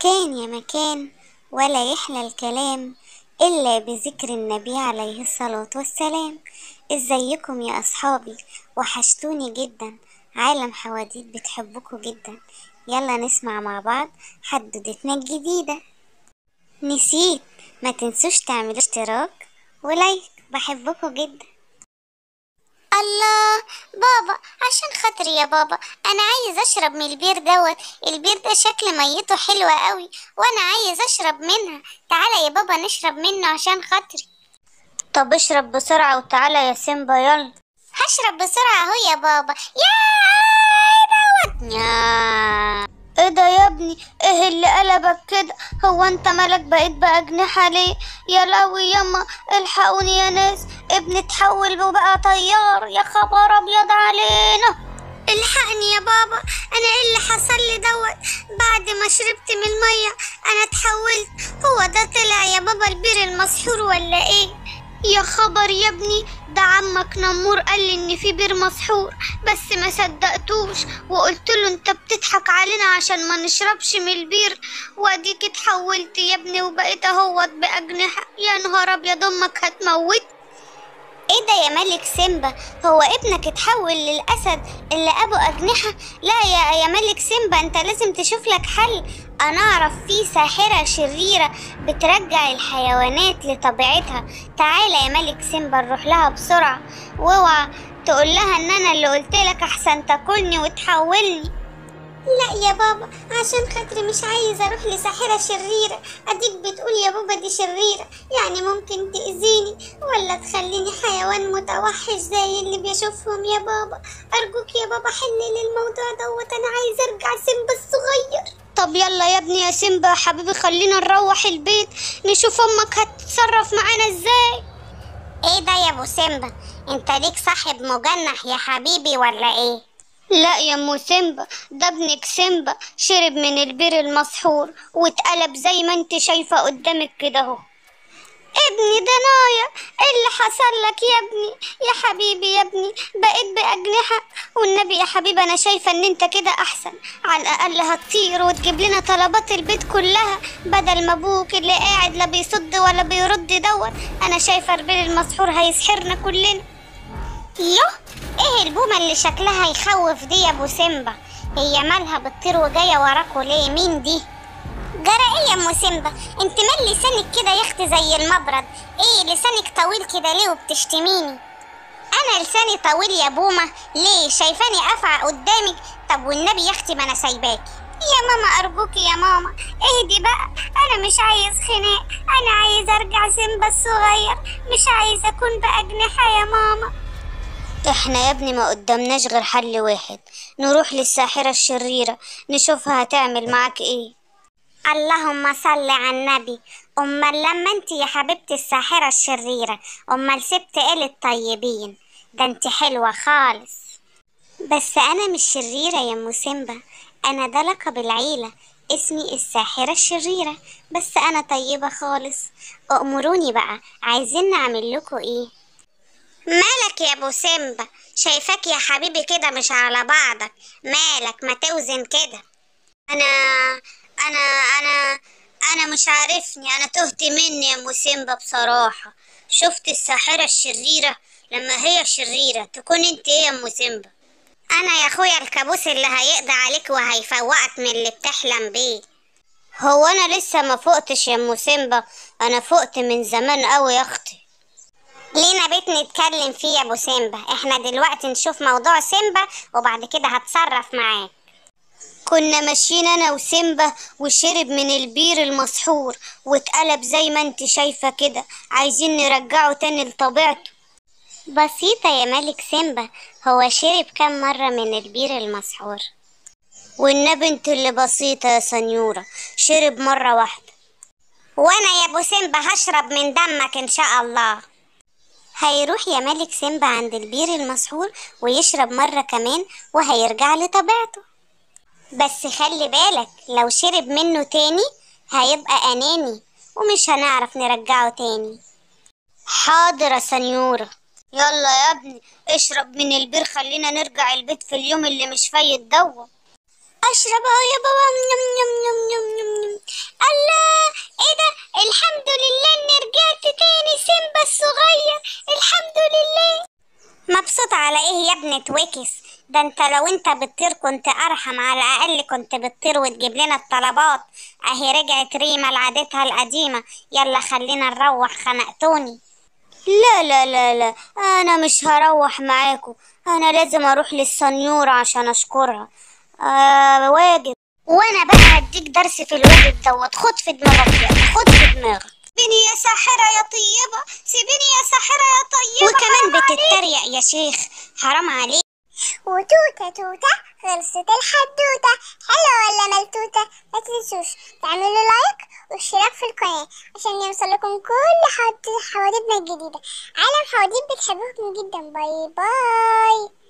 كان يا مكان ولا يحلى الكلام إلا بذكر النبي عليه الصلاة والسلام ازيكم يا أصحابي وحشتوني جدا عالم حواديت بتحبكم جدا يلا نسمع مع بعض حدوتتنا الجديدة نسيت ما تنسوش تعملوا اشتراك ولايك بحبكم جدا الله بابا عشان خاطري يا بابا انا عايز اشرب من البير دوت البير ده شكل ميته حلوة قوي وانا عايز اشرب منها تعالى يا بابا نشرب منه عشان خاطري طب اشرب بسرعة وتعالى يا سيمبا يلا هشرب بسرعة اهو يا بابا يا دوت يا ايه ده يا ابني ايه اللي قلبك كده هو انت مالك بقيت بأجنحة ليه يا لهوي ياما الحقوني يا ناس ابني اتحول وبقى طيار يا خبر ابيض علينا الحقني يا بابا انا ايه اللي حصل لي دوت بعد ما شربت من الميه انا اتحولت هو ده طلع يا بابا البير المسحور ولا ايه يا خبر يا ابني ده عمك نمور قال لي ان في بير مسحور بس ما صدقتوش وقلت له انت بتضحك علينا عشان ما نشربش من البير واديك اتحولت يا ابني وبقيت اهوت باجنحه يا نهار ابيض امك هتموت ايه ده يا ملك سيمبا هو ابنك اتحول للاسد اللي ابو اجنحه لا يا يا ملك سيمبا انت لازم تشوف لك حل انا اعرف في ساحره شريره بترجع الحيوانات لطبيعتها تعالى يا ملك سيمبا نروح لها بسرعه واوعى تقول لها ان انا اللي قلت لك احسن تاكلني وتحولني لا يا بابا عشان خاطري مش عايزة أروح لساحرة شريرة أديك بتقول يا بابا دي شريرة يعني ممكن تأذيني ولا تخليني حيوان متوحش زي اللي بيشوفهم يا بابا أرجوك يا بابا حل لي الموضوع دوت أنا عايزة أرجع سيمبا الصغير طب يلا يا ابني يا سيمبا يا حبيبي خلينا نروح البيت نشوف أمك هتتصرف معانا إزاي ايه ده يا ابو سيمبا انت ليك صاحب مجنح يا حبيبي ولا ايه لا يا ام سيمبا ده ابنك سيمبا شرب من البير المسحور واتقلب زي ما انت شايفة قدامك كده اهو ابني ده نايا ايه اللي حصل لك يا ابني يا حبيبي يا ابني بقيت بأجنحة والنبي يا حبيبي انا شايفة ان انت كده احسن على الاقل هتطير وتجيب لنا طلبات البيت كلها بدل ما ابوك اللي قاعد لا بيصد ولا بيرد دوت انا شايفة البير المسحور هيسحرنا كلنا يوه ايه البومة اللي شكلها يخوف دي يا ابو سيمبا هي مالها بتطير وجاية وراكوا ليه مين دي جرى ايه يا ام سيمبا انت مال لسانك كده يا اختي زي المبرد ايه لسانك طويل كده ليه وبتشتميني انا لساني طويل يا بومة ليه شايفاني افعى قدامك طب والنبي يا اختي ما انا سايباكي يا ماما ارجوكي يا ماما اهدي بقى انا مش عايز خناق انا عايز ارجع سيمبا الصغير مش عايز اكون باجنحة يا ماما احنا يا ابني ما قدامناش غير حل واحد نروح للساحرة الشريرة نشوفها هتعمل معاك ايه اللهم صل على النبي امال لما انت يا حبيبتي الساحرة الشريرة امال سبت ايه الطيبين ده انت حلوة خالص بس انا مش شريرة يا ام سيمبا انا ده لقب العيلة اسمي الساحرة الشريرة بس انا طيبة خالص امروني بقى عايزين نعمل لكم ايه مالك يا ابو سيمبا شايفاك يا حبيبي كده مش على بعضك مالك ما توزن كده انا انا انا انا مش عارفني انا تهت مني يا ام سيمبا بصراحة شفت الساحرة الشريرة لما هي شريرة تكون انت ايه يا ام سيمبا انا يا اخويا الكابوس اللي هيقضي عليك وهيفوقك من اللي بتحلم بيه هو انا لسه ما فقتش يا ام سيمبا انا فقت من زمان قوي يا اختي لينا بيت نتكلم فيه يا ابو سيمبا احنا دلوقتي نشوف موضوع سيمبا وبعد كده هتصرف معاه كنا ماشيين انا وسيمبا وشرب من البير المسحور واتقلب زي ما انت شايفة كده عايزين نرجعه تاني لطبيعته بسيطة يا ملك سيمبا هو شرب كم مرة من البير المسحور والنبي انت اللي بسيطة يا سنيورة شرب مرة واحدة وانا يا ابو سيمبا هشرب من دمك ان شاء الله هيروح يا ملك سيمبا عند البير المسحور ويشرب مرة كمان وهيرجع لطبيعته بس خلي بالك لو شرب منه تاني هيبقى أناني ومش هنعرف نرجعه تاني حاضر يا سنيورة يلا يا ابني اشرب من البير خلينا نرجع البيت في اليوم اللي مش فايت دوا اشرب اهو يا بابا نم نم نم نم نم نم نتوكس ده انت لو انت بتطير كنت ارحم على الاقل كنت بتطير وتجيب لنا الطلبات اهي رجعت ريما لعادتها القديمة يلا خلينا نروح خنقتوني لا لا لا لا انا مش هروح معاكم انا لازم اروح للسنيورة عشان اشكرها آه واجب وانا بقى هديك درس في الواجب دوت خد في دماغك يا خد في دماغك سيبيني يا ساحرة يا طيبة سيبيني يا ساحرة يا طيبة وكمان بتتريق يا شيخ حرام عليك وتوتة توتة خلصت الحدوتة حلوة ولا ملتوتة ما تنسوش تعملوا لايك واشتراك في القناة عشان يوصل لكم كل حوادث- حوادثنا الجديدة عالم حواديت بتحبكم جدا باي باي